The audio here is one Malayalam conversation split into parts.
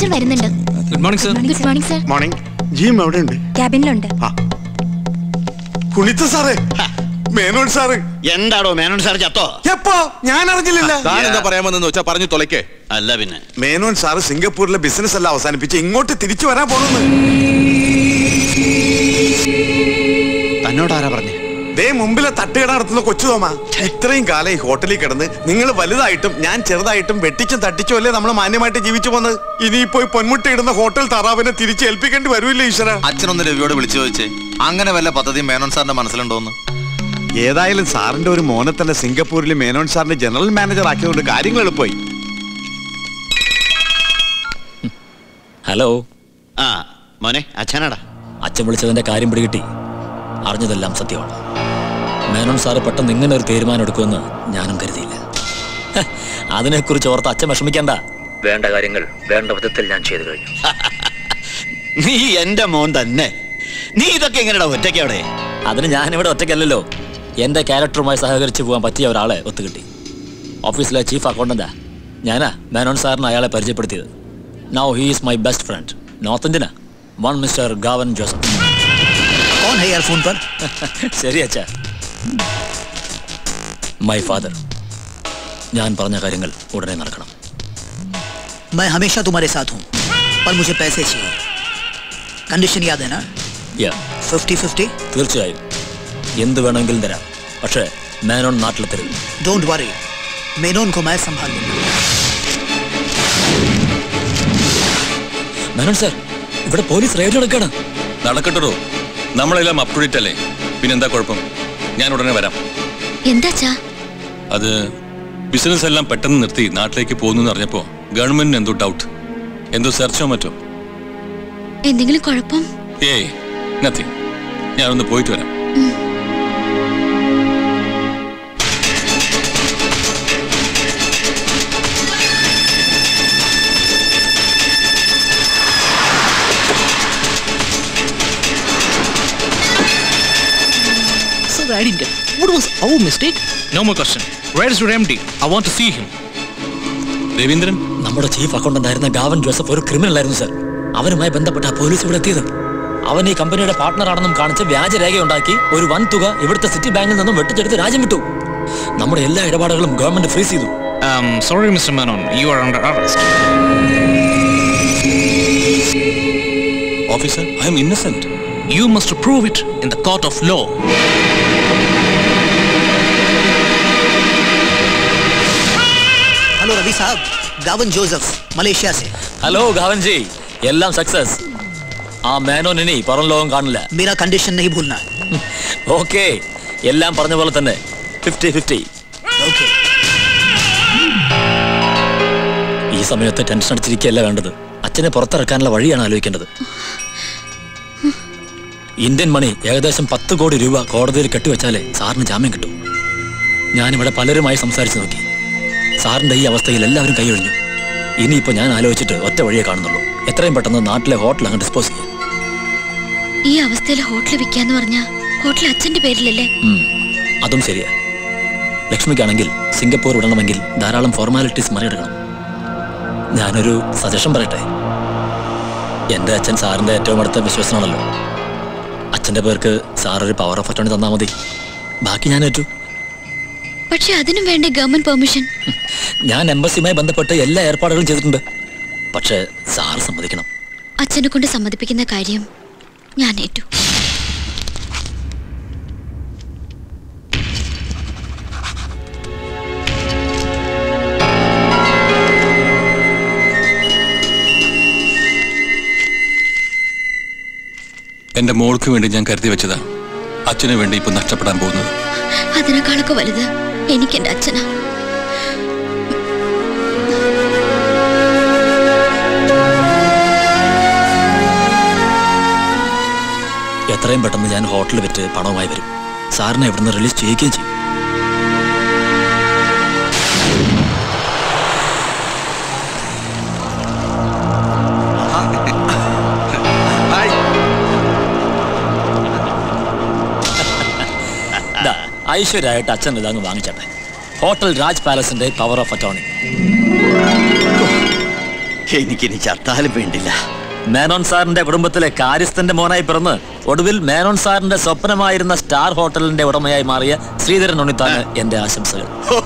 മാനേജർ വരുന്നുണ്ട് good morning sir good morning sir morning Jim എവിടെയുണ്ട് ക്യാബിനിലുണ്ട് കുണിത്ത സാറേ മേനോൻ സാറ് എന്താടോ മേനോൻ സാർ ചത്തോ എപ്പോ ഞാൻ അറിഞ്ഞില്ല താൻ എന്താ പറയാമെന്ന് വെച്ചാ പറഞ്ഞു തുളയ്ക്കേ അല്ല പിന്നെ മേനോൻ സാറ് സിംഗപ്പൂരിലെ ബിസിനസ് എല്ലാം അവസാനിപ്പിച്ച് ഇങ്ങോട്ട് തിരിച്ചു വരാൻ പോകുന്നു തന്നോട് ആരാ പറഞ്ഞു ദേ മുമ്പിലെ തട്ടുകട നടത്തുന്ന കൊച്ചു തോമ ഇത്രയും കാലം ഈ ഹോട്ടലിൽ കിടന്ന് നിങ്ങൾ വലുതായിട്ടും ഞാൻ ചെറുതായിട്ടും വെട്ടിച്ചും തട്ടിച്ചും അല്ലേ നമ്മൾ മാന്യമായിട്ട് ജീവിച്ചു പോന്നത് ഇനിയിപ്പോ ഈ പൊന്മുട്ടയിടുന്ന ഹോട്ടൽ താറാവിനെ തിരിച്ച് ഏൽപ്പിക്കേണ്ടി വരൂല്ലേ ഈശ്വര അച്ഛനൊന്ന് രവിയോട് വിളിച്ചു ചോദിച്ചേ അങ്ങനെ വല്ല പദ്ധതി മേനോൻ സാറിന്റെ മനസ്സിലുണ്ടോന്ന് ഏതായാലും സാറിന്റെ ഒരു മോനെ തന്നെ സിംഗപ്പൂരിൽ മേനോൻ സാറിന്റെ ജനറൽ മാനേജർ ആക്കിയതുകൊണ്ട് കാര്യങ്ങൾ എളുപ്പമായി ഹലോ ആ മോനെ അച്ഛനാടാ അച്ഛൻ വിളിച്ചതിന്റെ കാര്യം പിടികിട്ടി അറിഞ്ഞതെല്ലാം സത്യമാണ് മേനോൻ സാറ് പെട്ടെന്ന് ഇങ്ങനെ ഒരു തീരുമാനം എടുക്കുമെന്ന് ഞാനും കരുതിയില്ല ഹ, അതിനെക്കുറിച്ച് ഓർത്ത് അച്ഛൻ വിഷമിക്കണ്ട വേണ്ട കാര്യങ്ങൾ വേണ്ട വിധത്തിൽ ഞാൻ ചെയ്തു കഴിഞ്ഞു നീ എന്റെ മോൻ തന്നെ നീ ഇതൊക്കെ എങ്ങനെയാ ഒറ്റയ്ക്ക് അവിടെ അതിന് ഞാനിവിടെ ഒറ്റയ്ക്കല്ലല്ലോ എന്റെ ക്യാരക്ടറുമായി സഹകരിച്ച് പോകാൻ പറ്റിയ ഒരാളെ ഒത്തുകിട്ടി ഓഫീസിലെ ചീഫ് അക്കൗണ്ടന്റാ ഞാനാ മേനോൻ സാറിന് അയാളെ പരിചയപ്പെടുത്തിയത് now he is my best friend north ഇന്ത്യനാ വൺ മിസ്റ്റർ ഗാവൻ ജോസഫ് कौन है यार फोन पर ശരി അച്ഛാ മൈ ഫാദർ ഞാൻ പറഞ്ഞ കാര്യങ്ങൾ ഉടനെ നടക്കണം मैं हमेशा तुम्हारे साथ हूँ पर मुझे पैसे चाहिए कंडीशन याद है ना യാ फिफ्टी फिफ्टी തീർച്ചയായും എന്ത് വേണമെങ്കിലും തരാം പക്ഷേ മേനോൻ നാട്ടിൽ തരും डोंट वरी मेनोन को मैं संभाल लूंगा മേനോൻ സാർ ഇവിടെ പോലീസ് റെയ്ഡ് നടക്കാണ് നടക്കട്ടോ നമ്മളെല്ലാം അപ് ടു ഡേറ്റ് അല്ലേ പിന്നെന്താ കുഴപ്പം ഞാൻ ഉടനെ വരാം എന്താച്ചാ അത് ബിസിനസ് എല്ലാം പെട്ടെന്ന് നിർത്തി നാട്ടിലേക്ക് പോകുന്നു അറിഞ്ഞപ്പോ ഗവൺമെന്റിന് എന്തോ ഡൗട്ട് എന്തോ സെർച്ചോ മറ്റോ എന്തെങ്കിലും കുഴപ്പം ഏയ് നത്തിങ് ഞാനൊന്ന് പോയിട്ട് വരാം Sir, I didn't get. What was our mistake? No more question. Where is your MD? I want to see him. Raveendran നമ്മുടെ ചീഫ് അക്കൗണ്ടന്റ് ആയിരുന്ന ഗാവൻ ജോസഫ് ഒരു ക്രിമിനൽ ആയിരുന്നു സർ അവനുമായി ബന്ധപ്പെട്ട പോലീസ് ഇവിടെ എത്തിയത് അവൻ ഈ കമ്പനിയുടെ പാർട്ട്ണർ ആണെന്നും കാണിച്ച് വ്യാജരേഖയുണ്ടാക്കി ഒരു വൻ തുക ഇവിടുത്തെ സിറ്റി ബാങ്കിൽ നിന്നും വെട്ടിച്ചെടുത്ത് രാജ്യം വിട്ടു നമ്മുടെ എല്ലാ ഇടപാടുകളും ഗവൺമെന്റ് ഫ്രീസ് ചെയ്തു Um, sorry, Mr. Menon. You are under arrest. Officer I am innocent You must prove it in the court of law. Hello Ravi साहब गावन जोसेफ मलेशिया से ഹലോ ഗാവൻജി എല്ലാം സക്സസ് ആ മേനോൻ ഇനി പുറം ലോകം കാണില്ല मेरा कंडीशन नहीं भूलना ഓക്കെ എല്ലാം പറഞ്ഞ പോലെ തന്നെ ഫിഫ്റ്റി ഫിഫ്റ്റി ओके ഈ സമയത്ത് ടെൻഷൻ അടിച്ചിരിക്കുകയല്ല വേണ്ടത് അച്ഛനെ പുറത്തിറക്കാനുള്ള വഴിയാണ് ആലോചിക്കേണ്ടത് ഇന്ത്യൻ മണി ഏകദേശം പത്ത് കോടി രൂപ കോടതിയിൽ കെട്ടിവെച്ചാലേ സാറിന് ജാമ്യം കിട്ടും ഞാനിവിടെ പലരുമായി സംസാരിച്ചു നോക്കി സാറിന്റെ ഈ അവസ്ഥയിൽ എല്ലാവരും കൈയൊഴിഞ്ഞു ഇനിയിപ്പോ ഞാൻ ആലോചിച്ചിട്ട് ഒറ്റ വഴിയേ കാണുന്നുള്ളൂ എത്രയും പെട്ടെന്ന് നാട്ടിലെ ഹോട്ടൽ അങ്ങ് ഡിസ്പോസ് ചെയ്യാൻ ഈ അവസ്ഥയിൽ ഹോട്ടൽ വിൽക്കാന്ന് പറഞ്ഞ ഹോട്ടൽ അച്ഛന്റെ പേരിലല്ലേ ഉം, അതും ശരിയാ ലക്ഷ്മിക്കാണെങ്കിൽ സിംഗപ്പൂർ വിടണമെങ്കിൽ ധാരാളം ഫോർമാലിറ്റീസ് മറികടക്കണം ഞാനൊരു സജഷൻ പറയട്ടെ എൻ്റെ അച്ഛൻ സാറിൻ്റെ ഏറ്റവും അടുത്ത വിശ്വസനാണല്ലോ അച്ഛൻ്റെ പേർക്ക് സാർ ഒരു പവർ ഓഫ് അറ്റോണി തന്നാൽ മതി ബാക്കി ഞാൻ ഏറ്റു പക്ഷെ അതിനും വേണ്ടേ ഗവൺമെന്റ് പെർമിഷൻ ഞാൻ എംബസിയുമായി ബന്ധപ്പെട്ട് എല്ലാ ഏർപ്പാടുകളും ചെയ്തിട്ടുണ്ട് പക്ഷേ സാർ സമ്മതിക്കണം അച്ഛനെ കൊണ്ട് സമ്മതിപ്പിക്കുന്ന കാര്യം ഞാൻ ഏറ്റു എന്റെ മോൾക്ക് വേണ്ടി ഞാൻ കരുതി വെച്ചതാ അച്ഛന് വേണ്ടി ഇപ്പൊ നഷ്ടപ്പെടാൻ പോകുന്നത് അതിനേക്കാളൊക്കെ വലുത് എനിക്ക് എന്റെ അച്ഛനാ എത്രയും പെട്ടെന്ന് ഞാൻ ഹോട്ടൽ വിറ്റ് പണവുമായി വരും സാറിനെ ഇവിടുന്ന് റിലീസ് ചെയ്യുകയും ചെയ്യും ദാ, ഐശ്വര്യമായിട്ട് അച്ഛൻ ഇതങ്ങ് വാങ്ങിച്ചട്ടെ ഹോട്ടൽ രാജ് പാലസിന്റെ പവർ ഓഫ് അറ്റോണി എനിക്കിനി ചത്താലും വേണ്ടില്ല മേനോൻ സാറിന്റെ കുടുംബത്തിലെ കാര്യസ്ഥന്റെ മോനായി പിറന്ന് ഒടുവിൽ മേനോൻ സാറിന്റെ സ്വപ്നമായിരുന്ന സ്റ്റാർ ഹോട്ടലിന്റെ ഉടമയായി മാറിയ ശ്രീധരൻ ഉണ്ണിത്താണ് എന്റെ ആശംസകൾ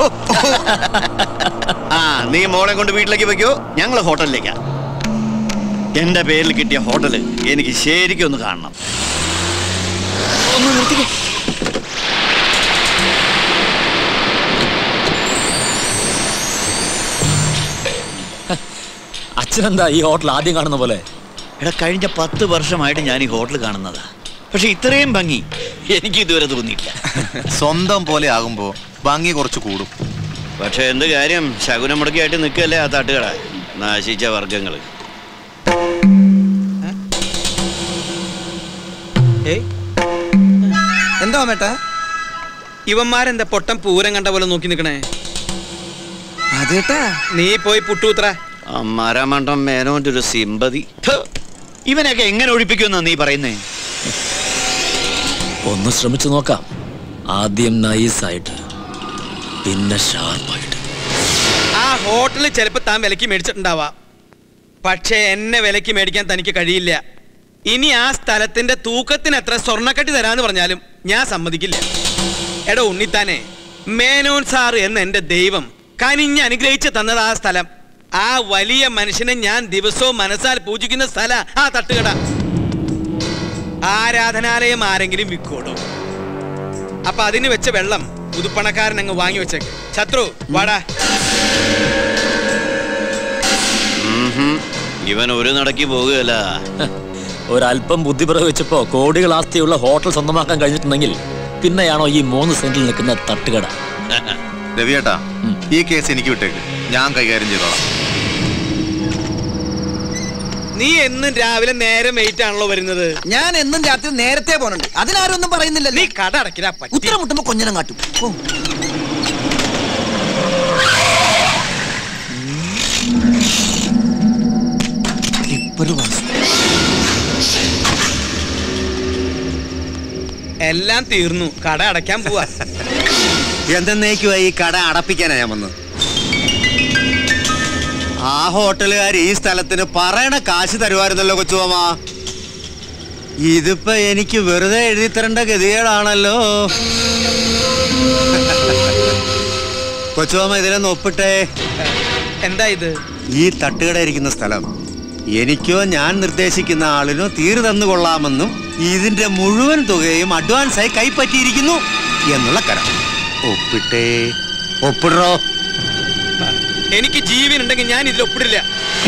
ആ നീ മോളെ കൊണ്ട് വീട്ടിലേക്ക് വെക്കോ ഞങ്ങൾ ഹോട്ടലിലേക്കാ എന്റെ പേരിൽ കിട്ടിയ ഹോട്ടല് എനിക്ക് ശരിക്കും ഒന്ന് കാണണം ഒന്ന് നിർത്തിക്കേ അച്ഛനെന്താ ഈ ഹോട്ടൽ ആദ്യം കാണുന്ന പോലെ എടാ കഴിഞ്ഞ പത്ത് വർഷമായിട്ട് ഞാൻ ഈ ഹോട്ടൽ കാണുന്നതാ പക്ഷെ ഇത്രയും ഭംഗി എനിക്ക് ഇതുവരെ തോന്നിയില്ല സ്വന്തം പോലെ ആകുമ്പോ ഭംഗി കുറച്ച് കൂടും പക്ഷെ എന്ത് കാര്യം ശകുനം മുടക്കിയായിട്ട് നിൽക്കല്ലേ ആ തട്ടുകട നാശിച്ച വർഗങ്ങള് എന്താ മേട്ടാ ഇവന്മാരെന്താ പൊട്ടം പൂരം കണ്ട പോലെ നോക്കി നിക്കണേ അതേട്ടാ നീ പോയി പുട്ടൂത്ര അമ്മാരാമണ്ടം മേനോന്റെ ഒരു സിമ്പതി ഥ്, ഇവനൊക്കെ എങ്ങനെ ഒഴിപ്പിക്കുമെന്നാ നീ പറയുന്നേ ഒന്ന് ശ്രമിച്ചു നോക്കാം ആദ്യം നൈസായിട്ട് പിന്നെ ഷാർപ്പായിട്ട് ആ ഹോട്ടലിൽ ചിലപ്പോ താൻ വിലക്ക് മേടിച്ചിട്ടുണ്ടാവാം പക്ഷേ എന്നെ വിലക്ക് മേടിക്കാൻ തനിക്ക് കഴിയില്ല ഇനി ആ സ്ഥലത്തിന്റെ തൂക്കത്തിന് എത്ര സ്വർണ്ണക്കട്ടി തരാന്ന് പറഞ്ഞാലും ഞാൻ സമ്മതിക്കില്ല എടോ ഉണ്ണിത്താനെ മേനോൻ സാർ എന്ന എന്റെ ദൈവം കനിഞ്ഞ് അനുഗ്രഹിച്ച് തന്നത് ആ സ്ഥലം ആ വലിയ മനുഷ്യനെ ഞാൻ ദിവസവും മനസ്സാൽ പൂജിക്കുന്ന സ്ഥല ആ തട്ടുകട ആരാധനാലയം ആരെങ്കിലും വിക്കോടോ അപ്പൊ അതിന് വെച്ച വെള്ളം പുതുപ്പണക്കാരൻ അങ്ങ് വാങ്ങി വെച്ചേക്ക് ശത്രു വാടാ ഉംഹും. ഇവൻ ഒരു നടക്കി പോകുകയല്ല ഒരല്പം ബുദ്ധി പ്രയോഗിച്ചപ്പോ കോടികൾ ആസ്തിയുള്ള ഹോട്ടൽ സ്വന്തമാക്കാൻ കഴിഞ്ഞിട്ടുണ്ടെങ്കിൽ പിന്നെയാണോ ഈ മൂന്ന് സെന്റിൽ നിൽക്കുന്ന തട്ടുകട രവിയേട്ടാ ഈ കേസ് എനിക്ക് വിട്ടേക്ക് ഞാൻ കൈകാര്യം ചെയ്തോളാം നീ എന്നും രാവിലെ നേരെ വെയിറ്റ് ആണല്ലോ വരുന്നത് ഞാൻ എന്നും രാത്രി നേരത്തെ പോണുണ്ട് അതിനാരും ഒന്നും പറയുന്നില്ലല്ലോ നീ കട അടക്കില്ല ഉത്തരം മുട്ടുമ്പോ കൊഞ്ഞനം കാട്ടും ഓ. ക്ലിപ്പർ വാസു. എല്ലാം തീർന്നു കട അടയ്ക്കാൻ പോവാ എന്തെന്നേക്കുവാ ഈ കട അടപ്പിക്കാനാ ഞാൻ വന്നത് ആ ഹോട്ടലുകാർ ഈ സ്ഥലത്തിന് പറയണ കാശ് തരുമായിരുന്നല്ലോ കൊച്ചുമാമ ഇതിപ്പോ എനിക്ക് വെറുതെ എഴുതി തരേണ്ട ഗതികേടാണല്ലോ കൊച്ചുമാമ ഇതിലൊന്ന് ഒപ്പിട്ടേ എന്താ ഇത് ഈ തട്ടുകട ഇരിക്കുന്ന സ്ഥലം എനിക്കോ ഞാൻ നിർദ്ദേശിക്കുന്ന ആളിനോ തീര് തന്നു കൊള്ളാമെന്നും ഇതിന്റെ മുഴുവൻ തുകയും അഡ്വാൻസായി കൈപ്പറ്റിയിരിക്കുന്നു എന്നുള്ള കരം ഒപ്പിട്ടേ ഒപ്പിടറോ എനിക്ക് ജീവൻ ഉണ്ടെങ്കിൽ ഞാൻ ഇതിൽ ഒപ്പിടില്ല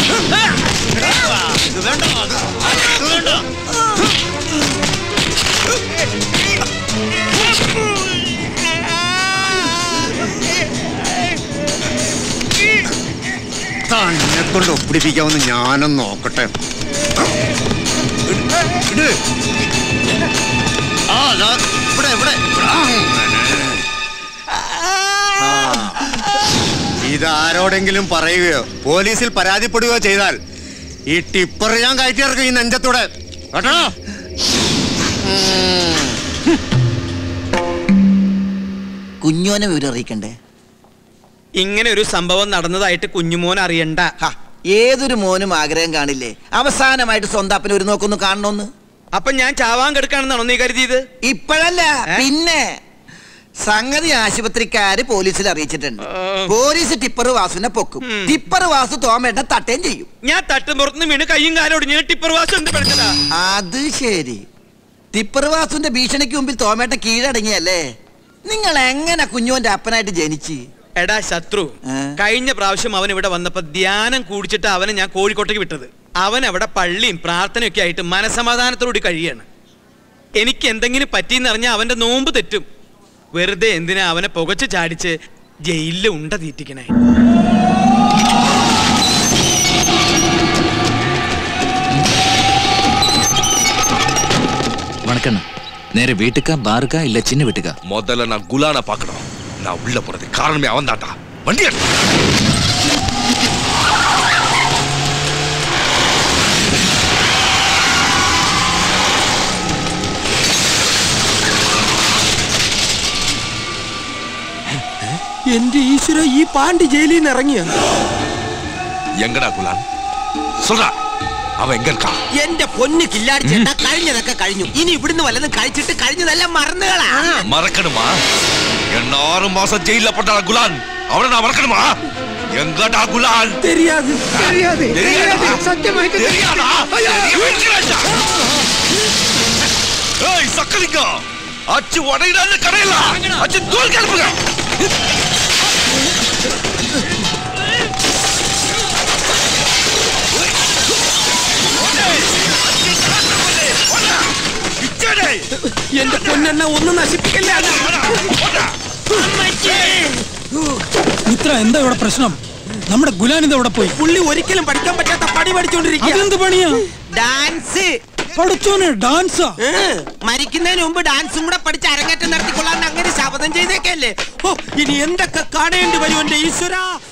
തന്നെ കൊണ്ട് ഒപ്പിടിപ്പിക്കാമെന്ന് ഞാനൊന്ന് നോക്കട്ടെ ഇട്. ആ, ദാ, ഇവിടെ, ഇവിടെ. ആ. ഇതാരോടെങ്കിലും പറയുകയോ പോലീസിൽ പരാതിപ്പെടുകയോ ചെയ്താൽ ഈ ടിപ്പർ ഞാൻ കയറ്റി ഇറക്കും ഈ നെഞ്ചത്തൂടെ കേട്ടോ കുഞ്ഞോനെ വിവരം അറിയിക്കണ്ടേ ഇങ്ങനെ ഒരു സംഭവം നടന്നതായിട്ട് കുഞ്ഞുമോൻ അറിയണ്ട ഏതൊരു മോനും ആഗ്രഹം കാണില്ലേ അവസാനമായിട്ട് സ്വന്തം അപ്പനെ ഒരു നോക്കൊന്ന് കാണണമെന്ന് അപ്പൊ ഞാൻ ചാവാൻ കെടുക്കാണെന്നാണോ നീ കരുതിയത് ഇപ്പോഴല്ല പിന്നെ സംഗതി ആശുപത്രിക്കാര് പോലീസിൽ അറിയിച്ചിട്ടുണ്ട് പോലീസ് ടിപ്പർ വാസുവിനെ പൊക്കും ടിപ്പർ വാസു തോമേട്ട തട്ടേം ചെയ്യും ഞാൻ തട്ടുമ്പുറത്തുനിന്ന് വീണ് കയ്യും കാലും ഒടിഞ്ഞ് ടിപ്പർ വാസം എന്ത് പഠിച്ചതാ അത് ശരി ടിപ്പർ വാസുവിന്റെ ഭീഷണിക്ക് മുമ്പിൽ തോമേട്ട കീഴടങ്ങിയല്ലേ നിങ്ങൾ എങ്ങനെ കുഞ്ഞുവിന്റെ അപ്പനായിട്ട് ജനിച്ച് എടാ ശത്രു കഴിഞ്ഞ പ്രാവശ്യം അവൻ ഇവിടെ വന്നപ്പോ ധ്യാനം കൂടിച്ചിട്ട് അവനെ ഞാൻ കോഴിക്കോട്ടേക്ക് വിട്ടത് അവൻ അവിടെ പള്ളിയും പ്രാർത്ഥനയൊക്കെ ആയിട്ട് മനസമാധാനത്തോടുകൂടി കഴിയാണ് എനിക്ക് എന്തെങ്കിലും പറ്റിയെന്ന് അറിഞ്ഞാൽ അവന്റെ നോമ്പ് തെറ്റും വെറുതെ എന്തിനാ അവനെ പുകച്ച് ചാടിച്ച് ജയിലിൽ ഉണ്ട തീറ്റിക്കണേ வணக்கண்ணா நேர வீட்டுக்கா பாருக்கா இல்ல சின்ன வீட்டுக்கா முதல்ல நான் குலான பார்க்கணும் நான் உள்ள போறது காரணமே அவன் தான்டா வண்டி எடு. എന്റെ ഈശ്വര ഈ പാണ്ടി ജയിലിൽ നിന്ന് ഇറങ്ങിയ எங்கடா குலான் சொல்றா அவன் எங்க இருக்கா എന്റെ പൊന്ന് കില്ലാടി ചേട്ടാ കഴിഞ്ഞതൊക്കെ കഴിഞ്ഞു ഇനി ഇവിടുന്ന് വല്ലതും കഴിച്ചിട്ട് കഴിഞ്ഞതെല്ലാം മറന്നുകളാ மறக்கணுமா என்ன ஆறு மாசம் ஜெயில போட்டான குலான் அவனை நான் மறக்கணுமா எங்கடா குலான் தெரியாது தெரியாது தெரியாது. சத்தியமாയിട്ട് தெரியாதா தெரியாது. ஏய் சக்கலிங்கம் அச்சு உடையிடாத கடையில அச்சு தூள் கிளப்புங்க എന്റെ പൊന്നെണ്ണ ഒന്നും നശിപ്പിക്കല്ലേ മിത്ര എന്താ ഇവിടെ പ്രശ്നം നമ്മുടെ ഗുലാനിത് എവിടെ പോയി പുള്ളി ഒരിക്കലും പഠിക്കാൻ പറ്റാത്ത പടി പഠിച്ചോണ്ടിരിക്കുക അതെന്ത് പണിയാ ഡാൻസ് പഠിച്ചോനെ ഡാൻസാ മരിക്കുന്നതിന് മുമ്പ് ഡാൻസും കൂടെ പഠിച്ച് അരങ്ങേറ്റം നടത്തിക്കൊള്ളാൻ അങ്ങനെ ശപഥം ചെയ്തേക്കല്ലേ ഓ ഇനി എന്തൊക്കെ കാണേണ്ടി വരും എന്റെ ഈശ്വര